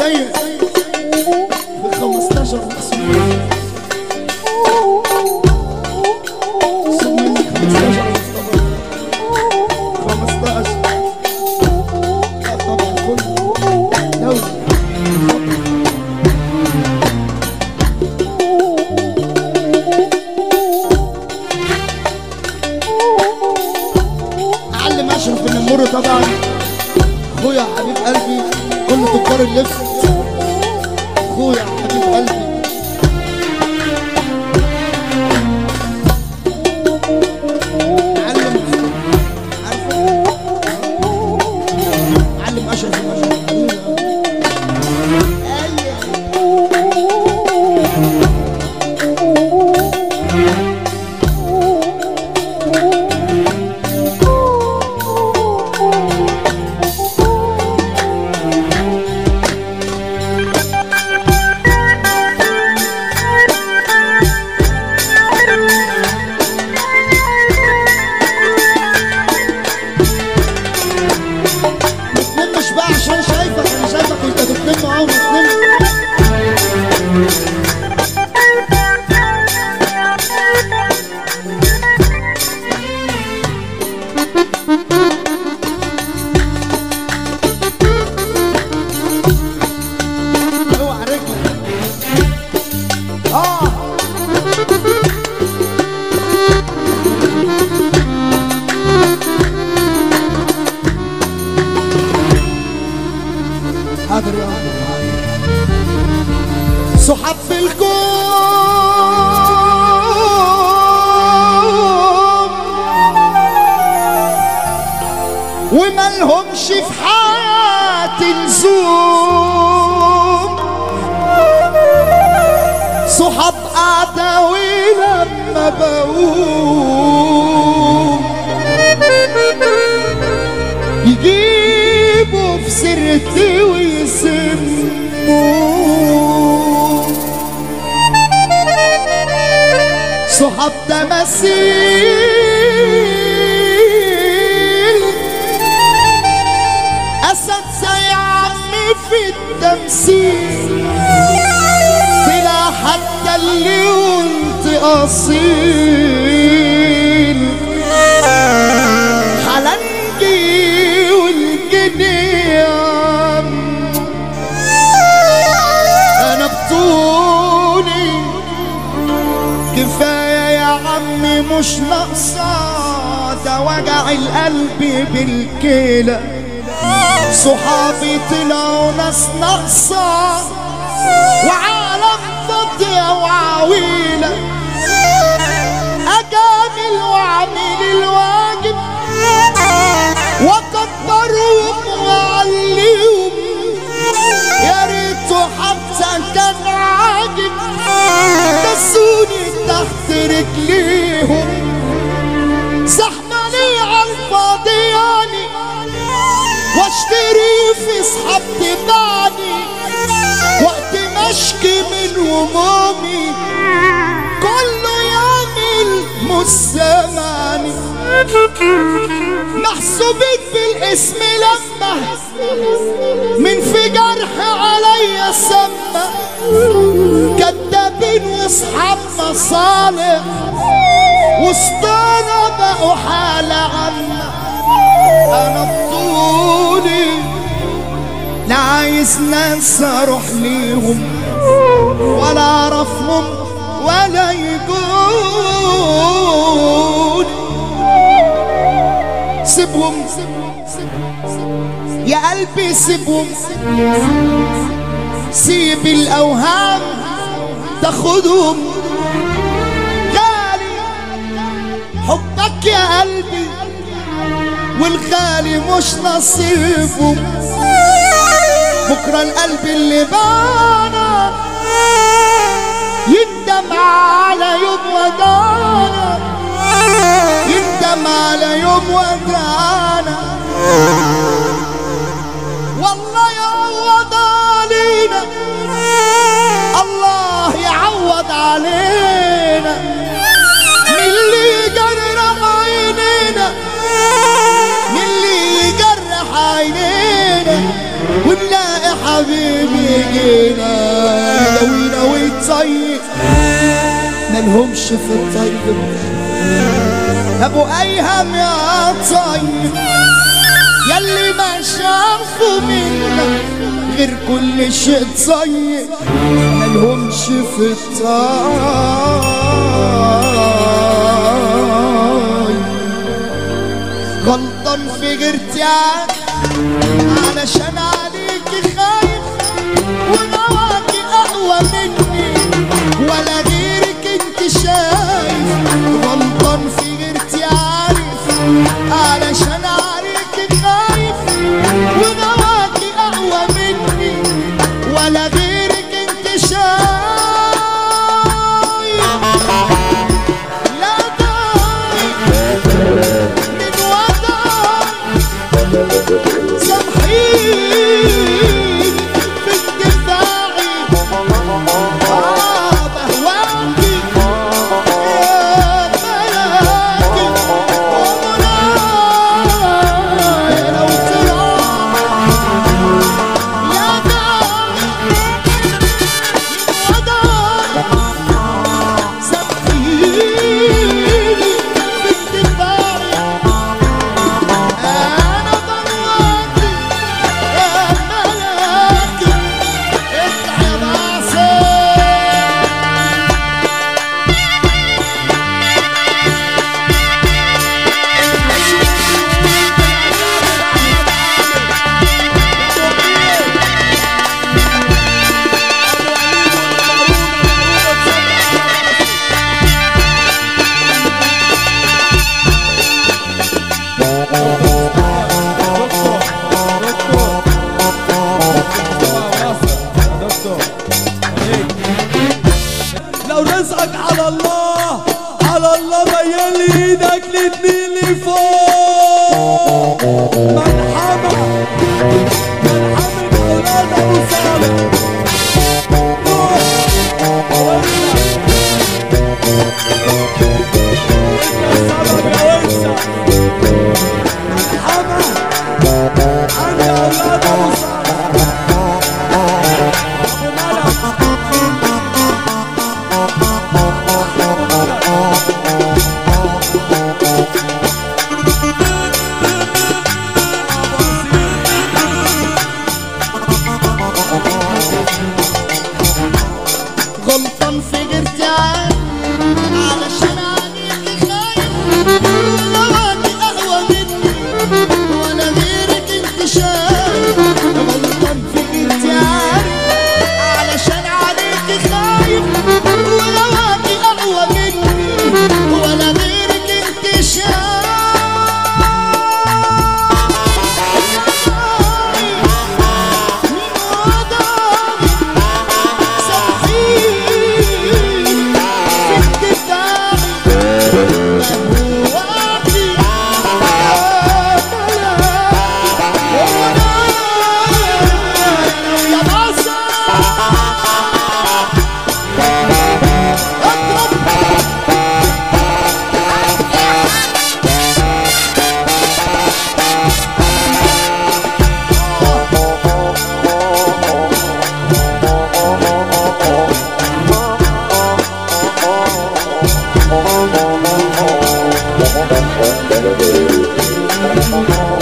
سيد ب 15 مقسوم ثم منك 15 مصطفى 15 لا طبعا كله دولي اعلم اشرف النمور طبعا اخويا حبيب قلبي كل تجار اللبس اخويا حبيب قلبي علم عارفه علم اشرف النمور تنمش بقى عشان شايفك انا شايفك وانت بتنم اهو ما تنم اوعى رجلك اه حاضر يا حاضر سحب في الكون وملهمش في حياتي لزوم صحاب أعداوي لما بقوم يجيبوا في سيرتي ويسموا صحاب تماثيل أسد زي عمي في التمثيل طلع حتى اللي قلت أصيل حلنجي والجنيام أنا بطولي كفاية يا عمي مش ناقصة ده وجع القلب بالكلى صحابي طلعوا ناس ناقصة وعالم فاضية وعويلة أجامل وأعمل الواجب وأكبرهم وأعليهم يا ريته حتى كان عاجب دسوني تحت رجليهم زحمة لي عالفاضي يعني واشتري في صحاب تبعني وقت ما اشكي من همومي كله يعمل مش سامعني محسوبين بالاسم لما من في جرح عليا سما كدابين واصحاب مصالح وسطنا بقوا حالة عامة انا بطولي لا عايز ناس اروح ليهم ولا اعرفهم ولا يجون سيبهم يا قلبي سيبهم سيب الاوهام تاخدهم غالي حبك يا قلبي والغالي مش نصيبه بكره القلب اللي بانا يندم على يوم ودانا يندم على يوم ودانا والله يعوض علينا الله يعوض علينا من اللي جرح عينينا من اللي جرح عينينا ونلاقي حبيبي يجينا يداوينا ويتصيف ملهمش في الطيب ابو ايهم يا طيب يلي ما شافوا منك غير كل شيء طيب ملهمش في الطيب غلطان في غيرتي علشان عليك خايف ونواكي اقوى مني ولا غيرك انت شايف غلطان في غيرتي عارف علشان عليك خايف ونواكي اقوى مني ولا غيرك انت شايف لا ضايق من وضعي سامحيني في اندفاعي آه بهواكي يا ملاكي ومنايا لو تراعي يا داعي من وضعي سامحيني في اندفاعي أنا ضواكي يا ملاكي اطلع يا بعصي لو رزقك على الله على الله ميال ايدك الاتنين لفوق ملحمة ملحمة ولاد ابو صالح روح وسع انت السبب يا وسع ملحمة عند اولاد ابو صالح ابو ملك غلطان في غيرتي علشان عليك خايف لواكي اقوى مني ولا غيرك انت شايف غلطان في غيرتي علشان عليك خايف ولواكي اقوى مني ولا غيرك انت شايف Thank you.